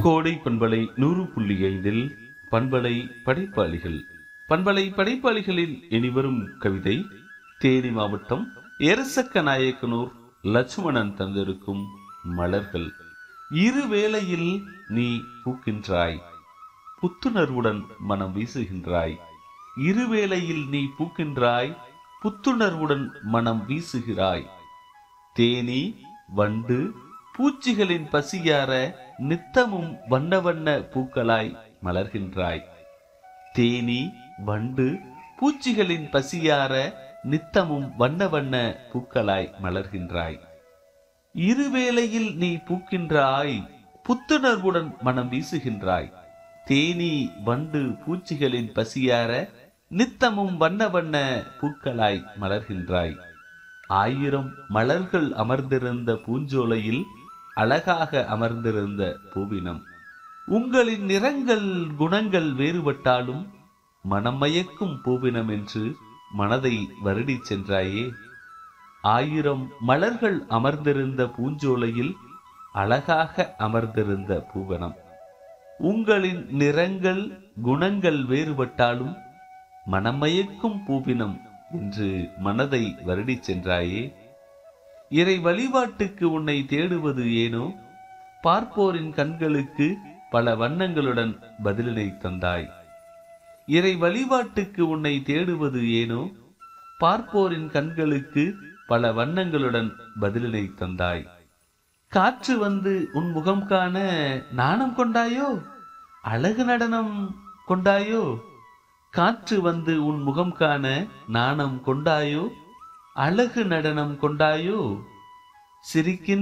கோடை பண்பலை நூறு புள்ளி ஐந்தில் பண்பலை படைப்பாளிகள் பண்பலை படைப்பாளிகளில் இனிவரும் கவிதை தேனி மாவட்டம் எரசக்க நாயக்கனூர் லட்சுமணன் தந்திருக்கும் மலர்கள் இரு வேளையில் நீ பூக்கின்றாய் புத்துணர்வுடன் மனம் வீசுகின்றாய் இருவேளையில் நீ பூக்கின்றாய் புத்துணர்வுடன் மனம் வீசுகிறாய் தேனி வண்டு பூச்சிகளின் பசியார நித்தமும் வண்ண வண்ண பூக்களாய் மலர்கின்றாய் தேனி வண்டு பூச்சிகளின் பசியார நித்தமும் வண்ண வண்ண பூக்களாய் மலர்கின்றாய் இருவேளையில் நீ பூக்கின்றாய் புத்துணர்வுடன் மனம் வீசுகின்றாய் தேனி வண்டு பூச்சிகளின் பசியார நித்தமும் வண்ண வண்ண பூக்களாய் மலர்கின்றாய் ஆயிரம் மலர்கள் அமர்ந்திருந்த பூஞ்சோலையில் அழகாக அமர்ந்திருந்த பூவினம் உங்களின் நிறங்கள் குணங்கள் வேறுபட்டாலும் மனமயக்கும் பூவினம் என்று மனதை வருடிச் சென்றாயே ஆயிரம் மலர்கள் அமர்ந்திருந்த பூஞ்சோலையில் அழகாக அமர்ந்திருந்த பூவனம் உங்களின் நிறங்கள் குணங்கள் வேறுபட்டாலும் மனமயக்கும் பூவினம் என்று மனதை வருடிச் சென்றாயே இறை வழிபாட்டுக்கு உன்னை தேடுவது ஏனோ பார்ப்போரின் கண்களுக்கு பல வண்ணங்களுடன் பதிலினை தந்தாய் இறை வழிபாட்டுக்கு உன்னை தேடுவது ஏனோ பார்ப்போரின் கண்களுக்கு பல வண்ணங்களுடன் பதிலினை தந்தாய் காற்று வந்து உன் முகம் காண நாணம் கொண்டாயோ அழகு நடனம் கொண்டாயோ காற்று வந்து உன் முகம் காண நாணம் கொண்டாயோ அழகு நடனம் கொண்டாயோ சிரிக்கின்ற